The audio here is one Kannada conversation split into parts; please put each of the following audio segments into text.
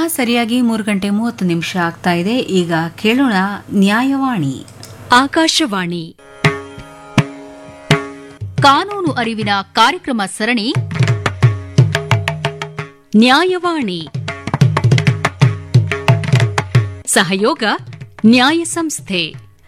ಸರಿಯಾಗಿ ಮೂರು ಗಂಟೆ ಮೂವತ್ತು ನಿಮಿಷ ಆಗ್ತಾ ಇದೆ ಈಗ ಕೇಳೋಣ ನ್ಯಾಯವಾಣಿ ಆಕಾಶವಾಣಿ ಕಾನೂನು ಅರಿವಿನ ಕಾರ್ಯಕ್ರಮ ಸರಣಿ ನ್ಯಾಯವಾಣಿ ಸಹಯೋಗ ನ್ಯಾಯ ಸಂಸ್ಥೆ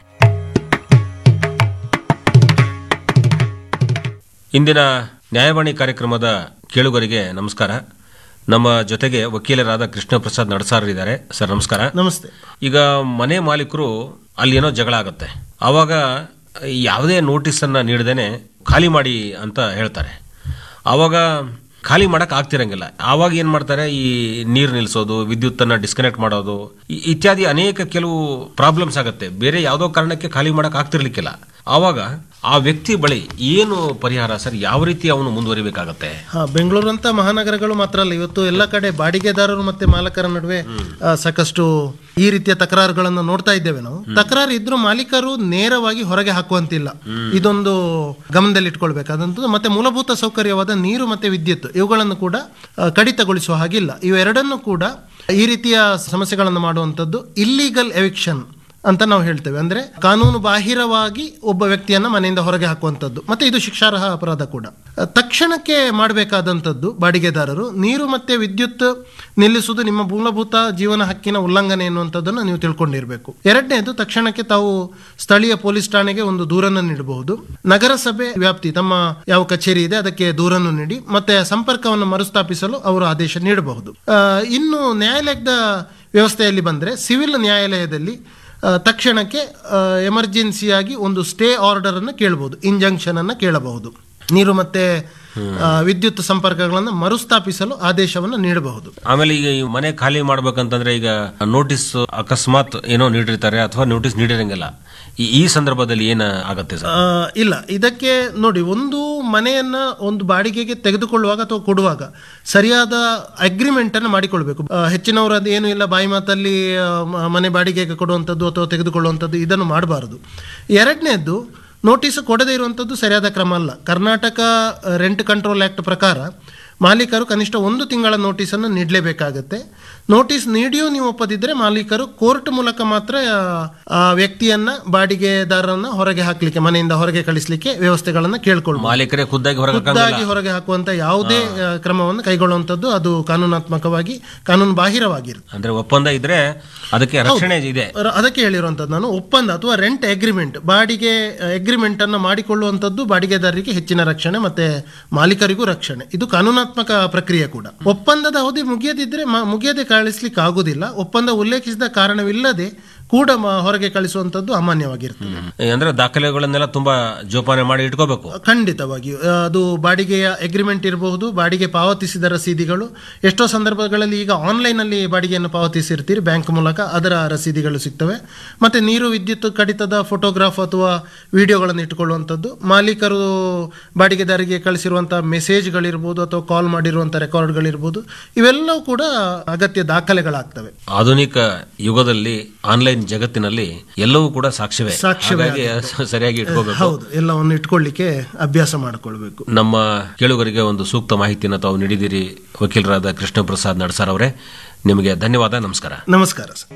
ಇಂದಿನ ನ್ಯಾಯವಾಣಿ ಕಾರ್ಯಕ್ರಮದ ಕೇಳುಗರಿಗೆ ನಮಸ್ಕಾರ ನಮ್ಮ ಜೊತೆಗೆ ವಕೀಲರಾದ ಕೃಷ್ಣ ಪ್ರಸಾದ್ ನಡಸಾರರಿದ್ದಾರೆ ಸರ್ ನಮಸ್ಕಾರ ನಮಸ್ತೆ ಈಗ ಮನೆ ಮಾಲೀಕರು ಅಲ್ಲಿ ಏನೋ ಜಗಳ ಆಗುತ್ತೆ ಆವಾಗ ಯಾವುದೇ ನೋಟಿಸ್ ಅನ್ನ ನೀಡದೇನೆ ಖಾಲಿ ಮಾಡಿ ಅಂತ ಹೇಳ್ತಾರೆ ಆವಾಗ ಖಾಲಿ ಮಾಡಕ್ ಆಗ್ತಿರಂಗಿಲ್ಲ ಆವಾಗ ಏನ್ ಮಾಡ್ತಾರೆ ಈ ನೀರು ನಿಲ್ಲಿಸೋದು ವಿದ್ಯುತ್ ಅನ್ನ ಡಿಸ್ಕನೆಕ್ಟ್ ಮಾಡೋದು ಇ- ಇತ್ಯಾದಿ ಅನೇಕ ಕೆಲವು ಪ್ರಾಬ್ಲಮ್ಸ್ ಆಗುತ್ತೆ ಬೇರೆ ಯಾವುದೋ ಕಾರಣಕ್ಕೆ ಖಾಲಿ ಮಾಡಕ್ ಆಗ್ತಿರ್ಲಿಕ್ಕಿಲ್ಲ ಆವಾಗ ಆ ವ್ಯಕ್ತಿ ಬಳಿ ಏನು ಪರಿಹಾರ ಸರ್ ಯಾವ ರೀತಿ ಅವನು ಮುಂದುವರಿಬೇಕಾಗತ್ತೆ ಹಾ ಬೆಂಗಳೂರಂತ ಮಹಾನಗರಗಳು ಮಾತ್ರ ಅಲ್ಲ ಇವತ್ತು ಎಲ್ಲ ಕಡೆ ಬಾಡಿಗೆದಾರರು ಮತ್ತೆ ಮಾಲಕರ ನಡುವೆ ಆ, ಸಾಕಷ್ಟು ಈ ರೀತಿಯ ತಕರಾರುಗಳನ್ನು ನೋಡ್ತಾ ಇದ್ದೇವೆ ನಾವು ತಕರಾರು ಇದ್ರೂ ಮಾಲೀಕರು ನೇರವಾಗಿ ಹೊರಗೆ ಹಾಕುವಂತಿಲ್ಲ ಇದೊಂದು ಗಮನದಲ್ಲಿ ಇಟ್ಕೊಳ್ಬೇಕಾದಂಥದ್ದು ಮತ್ತೆ ಮೂಲಭೂತ ಸೌಕರ್ಯವಾದ ನೀರು ಮತ್ತೆ ವಿದ್ಯುತ್ ಇವುಗಳನ್ನು ಕೂಡ ಆ, ಕಡಿತಗೊಳಿಸುವ ಹಾಗಿಲ್ಲ ಇವೆರಡನ್ನು ಕೂಡ ಈ ರೀತಿಯ ಸಮಸ್ಯೆಗಳನ್ನು ಮಾಡುವಂಥದ್ದು ಇಲ್ಲಿಗಲ್ ಎವಿಕ್ಷನ್ ಅಂತ ನಾವು ಹೇಳ್ತೇವೆ ಅಂದ್ರೆ ಕಾನೂನು ಬಾಹಿರವಾಗಿ ಒಬ್ಬ ವ್ಯಕ್ತಿಯನ್ನ ಮನೆಯಿಂದ ಹೊರಗೆ ಹಾಕುವಂಥದ್ದು ಮತ್ತೆ ಇದು ಶಿಕ್ಷಾರ್ಹ ಅಪರಾಧ ಕೂಡ ಅಹ್, ತಕ್ಷಣಕ್ಕೆ ಮಾಡಬೇಕಾದಂಥದ್ದು ಬಾಡಿಗೆದಾರರು ನೀರು ಮತ್ತೆ ವಿದ್ಯುತ್ ನಿಲ್ಲಿಸುವುದು ನಿಮ್ಮ ಮೂಲಭೂತ ಜೀವನ ಹಕ್ಕಿನ ಉಲ್ಲಂಘನೆ ಎನ್ನುವಂಥದ್ದನ್ನು ನೀವು ತಿಳ್ಕೊಂಡಿರಬೇಕು ಎರಡನೇದು ತಕ್ಷಣಕ್ಕೆ ತಾವು ಸ್ಥಳೀಯ ಪೊಲೀಸ್ ಠಾಣೆಗೆ ಒಂದು ದೂರನ್ನು ನೀಡಬಹುದು ನಗರಸಭೆ ವ್ಯಾಪ್ತಿ ತಮ್ಮ ಯಾವ ಕಚೇರಿ ಇದೆ ಅದಕ್ಕೆ ದೂರನ್ನು ನೀಡಿ ಮತ್ತೆ ಸಂಪರ್ಕವನ್ನು ಮರುಸ್ಥಾಪಿಸಲು ಅವರು ಆದೇಶ ನೀಡಬಹುದು ಅಹ್, ಇನ್ನು ನ್ಯಾಯಾಲಯದ ವ್ಯವಸ್ಥೆಯಲ್ಲಿ ಬಂದರೆ ಸಿವಿಲ್ ನ್ಯಾಯಾಲಯದಲ್ಲಿ ಆ, ತಕ್ಷಣಕ್ಕೆ ಎಮರ್ಜೆನ್ಸಿಯಾಗಿ ಒಂದು ಸ್ಟೇ ಆರ್ಡರ್ ಅನ್ನು ಕೇಳಬಹುದು ಇಂಜಂಕ್ಷನ್ ಅನ್ನು ಕೇಳಬಹುದು ನೀರು ಮತ್ತೆ ಆ, ವಿದ್ಯುತ್ ಸಂಪರ್ಕಗಳನ್ನು ಮರುಸ್ಥಾಪಿಸಲು ಆದೇಶವನ್ನು ನೀಡಬಹುದು ಆಮೇಲೆ ಈಗ ಈ ಮನೆ ಖಾಲಿ ಮಾಡ್ಬೇಕಂತಂದ್ರೆ ಈಗ ನೋಟಿಸ್ ಅಕಸ್ಮಾತ್ ಏನೋ ನೀಡಿರ್ತಾರೆ ಅಥವಾ ನೋಟಿಸ್ ನೀಡಿರಂಗಿಲ್ಲ ಈ- ಈ ಸಂದರ್ಭದಲ್ಲಿ ಏನ ಆಗತ್ತೆ ಸರ್ ಆ, ಇಲ್ಲ ಇದಕ್ಕೆ ನೋಡಿ ಒಂದು ಮನೆಯನ್ನ ಒಂದು ಬಾಡಿಗೆಗೆ ತೆಗೆದುಕೊಳ್ಳುವಾಗ ಅಥವಾ ಕೊಡುವಾಗ ಸರಿಯಾದ ಅಗ್ರಿಮೆಂಟ್ ಅನ್ನು ಮಾಡಿಕೊಳ್ಬೇಕು ಆ, ಹೆಚ್ಚಿನವರು ಅದು ಏನು ಇಲ್ಲ ಬಾಯಿ ಮಾತಲ್ಲಿ ಆ, ಮ- ಮನೆ ಬಾಡಿಗೆಗೆ ಕೊಡುವಂಥದ್ದು ಅಥವಾ ತೆಗೆದುಕೊಳ್ಳುವಂಥದ್ದು ಇದನ್ನು ಮಾಡಬಾರದು ಎರಡನೇದ್ದು ನೋಟಿಸ್ ಕೊಡದೇ ಇರುವಂಥದ್ದು ಸರಿಯಾದ ಕ್ರಮ ಅಲ್ಲ ಕರ್ನಾಟಕ ರೆಂಟ್ ಕಂಟ್ರೋಲ್ ಆಕ್ಟ್ ಪ್ರಕಾರ ಮಾಲೀಕರು ಕನಿಷ್ಠ ಒಂದು ತಿಂಗಳ ನೋಟಿಸನ್ನು ನೀಡಲೇಬೇಕಾಗತ್ತೆ ನೋಟಿಸ್ ನೀಡಿಯೂ ನೀವು ಒಪ್ಪದಿದ್ದರೆ ಮಾಲೀಕರು ಕೋರ್ಟ್ ಮೂಲಕ ಮಾತ್ರ ಆ, ಆ ವ್ಯಕ್ತಿಯನ್ನ ಬಾಡಿಗೆದಾರರನ್ನ ಹೊರಗೆ ಹಾಕ್ಲಿಕ್ಕೆ ಮನೆಯಿಂದ ಹೊರಗೆ ಕಳಿಸ್ಲಿಕ್ಕೆ ವ್ಯವಸ್ಥೆಗಳನ್ನ ಕೇಳ್ಕೊಳ್ಬೋದು ಮಾಲೀಕರೇ ಖುದ್ದಾಗಿ ಹೊರಗೆ ಖುದ್ದಾಗಿ ಹೊರಗೆ ಹಾಕುವಂತ ಯಾವುದೇ ಆ, ಕ್ರಮವನ್ನು ಕೈಗೊಳ್ಳುವಂಥದ್ದು ಅದು ಕಾನೂನಾತ್ಮಕವಾಗಿ ಕಾನೂನು ಬಾಹಿರವಾಗಿರುತ್ತೆ ಅಂದ್ರೆ ಒಪ್ಪಂದ ಇದ್ರೆ ಅದಕ್ಕೆ ರಕ್ಷಣೆ ಇದೆ ರ- ಅದಕ್ಕೆ ಹೇಳಿರುವಂತದ್ದು ನಾನು ಒಪ್ಪಂದ ಅಥವಾ ರೆಂಟ್ ಅಗ್ರಿಮೆಂಟ್ ಬಾಡಿಗೆ ಅಗ್ರಿಮೆಂಟ್ ಅನ್ನು ಮಾಡಿಕೊಳ್ಳುವಂತದ್ದು ಬಾಡಿಗೆದಾರರಿಗೆ ಹೆಚ್ಚಿನ ರಕ್ಷಣೆ ಮತ್ತೆ ಮಾಲೀಕರಿಗೂ ರಕ್ಷಣೆ ಇದು ಕಾನೂನಾತ್ಮಕ ಪ್ರಕ್ರಿಯೆ ಕೂಡ ಒಪ್ಪಂದದ ಅವಧಿ ಮುಗಿಯದಿದ್ರೆ ಮ- ಮುಗಿಯದೆ ಕಳಿಸ್ಲಿಕ್ಕೆ ಆಗುದಿಲ್ಲ ಒಪ್ಪಂದ ಉಲ್ಲೇಖಿಸಿದ ಕಾರಣವಿಲ್ಲದೆ ಕೂಡ ಮ- ಹೊರಗೆ ಕಳಿಸುವಂತದ್ದು ಅಮಾನ್ಯವಾಗಿರ್ತದೆ ಅಂದ್ರೆ ದಾಖಲೆಗಳನ್ನೆಲ್ಲ ತುಂಬಾ ಜೋಪಾನ ಮಾಡಿ ಇಟ್ಕೋಬೇಕು ಖಂಡಿತವಾಗಿಯೂ ಆ, ಅದು ಬಾಡಿಗೆಯ ಅಗ್ರಿಮೆಂಟ್ ಇರಬಹುದು ಬಾಡಿಗೆ ಪಾವತಿಸಿದ ರಸೀದಿಗಳು ಎಷ್ಟೋ ಸಂದರ್ಭಗಳಲ್ಲಿ ಈಗ ಆನ್ಲೈನ್ ಅಲ್ಲಿ ಬಾಡಿಗೆಯನ್ನು ಪಾವತಿಸಿರ್ತೀರಿ ಬ್ಯಾಂಕ್ ಮೂಲಕ ಅದರ ರಸೀದಿಗಳು ಸಿಗ್ತವೆ ಮತ್ತೆ ನೀರು ವಿದ್ಯುತ್ ಕಡಿತದ ಫೋಟೋಗ್ರಾಫ್ ಅಥವಾ ವಿಡಿಯೋಗಳನ್ನು ಇಟ್ಟುಕೊಳ್ಳುವಂಥದ್ದು ಮಾಲೀಕರು ಬಾಡಿಗೆದಾರಿಗೆ ಕಳಿಸಿರುವಂತಹ ಮೆಸೇಜ್ಗಳಿರ್ಬೋದು ಅಥವಾ ಕಾಲ್ ಮಾಡಿರುವಂತಹ ರೆಕಾರ್ಡ್ಗಳಿರ್ಬೋದು ಇವೆಲ್ಲವೂ ಕೂಡ ಅಗತ್ಯ ದಾಖಲೆಗಳಾಗ್ತವೆ ಆಧುನಿಕ ಯುಗದಲ್ಲಿ ಆನ್ಲೈನ್ ಜಗತ್ತಿನಲ್ಲಿ ಎಲ್ಲವೂ ಕೂಡ ಸಾಕ್ಷ್ಯವೇ ಸಾಕ್ಷ್ಯವೇ ಹಾಗಾಗಿ ಸರಿಯಾಗಿ ಇಟ್ಕೋಬೇಕು ಹೌದು ಎಲ್ಲವನ್ನು ಇಟ್ಕೊಳ್ಳಿಕ್ಕೆ ಅಭ್ಯಾಸ ಮಾಡಿಕೊಳ್ಬೇಕು ನಮ್ಮ ಕೇಳುಗರಿಗೆ ಒಂದು ಸೂಕ್ತ ಮಾಹಿತಿಯನ್ನು ತಾವು ನೀಡಿದಿರಿ ವಕೀಲರಾದ ಕೃಷ್ಣ ಪ್ರಸಾದ್ ನಡ್ಸರ್ ಅವರೇ ನಿಮಗೆ ಧನ್ಯವಾದ ನಮಸ್ಕಾರ ನಮಸ್ಕಾರ ಸರ್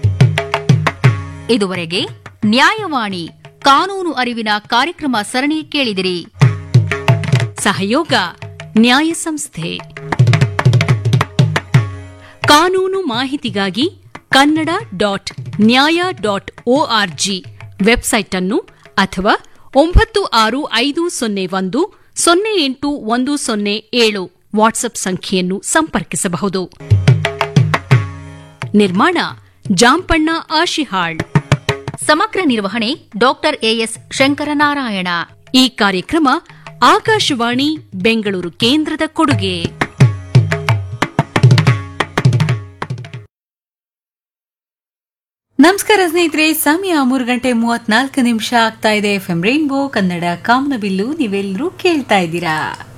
ಇದುವರೆಗೆ ನ್ಯಾಯವಾಣಿ ಕಾನೂನು ಅರಿವಿನ ಕಾರ್ಯಕ್ರಮ ಸರಣಿ ಕೇಳಿದಿರಿ ಸಹಯೋಗ ನ್ಯಾಯ ಸಂಸ್ಥೆ ಕಾನೂನು ಮಾಹಿತಿಗಾಗಿ Kannada dot Nyaya dot org website ಅನ್ನು ಅಥವಾ ಒಂಬತ್ತು ಆರು ಐದು ಸೊನ್ನೆ ಒಂದು ಸೊನ್ನೆ ಎಂಟು ಒಂದು ಸೊನ್ನೆ ಏಳು ವಾಟ್ಸ್ಆಪ್ ಸಂಖ್ಯೆಯನ್ನು ಸಂಪರ್ಕಿಸಬಹುದು ನಿರ್ಮಾಣ ಜಾಂಪಣ್ಣ ಆಶಿಹಾಳ್ ಸಮಗ್ರ ನಿರ್ವಹಣೆ ಡಾಕ್ಟರ್ ಎಎಸ್ ಶಂಕರನಾರಾಯಣ ಈ ಕಾರ್ಯಕ್ರಮ ಆಕಾಶವಾಣಿ ಬೆಂಗಳೂರು ಕೇಂದ್ರದ ಕೊಡುಗೆ ನಮಸ್ಕಾರ ಸ್ನೇಹಿತರೆ ಸಮಯ ಮೂರು ಗಂಟೆ ಮೂವತ್ನಾಲ್ಕು ನಿಮಿಷ ಆಗ್ತಾ ಇದೆ ಎಫ್ ಎಂ ರೈನ್ಬೋ ಕನ್ನಡ ಕಾಮನಬಿಲ್ಲು ನೀವೆಲ್ಲರೂ ಕೇಳ್ತಾ ಇದ್ದೀರಾ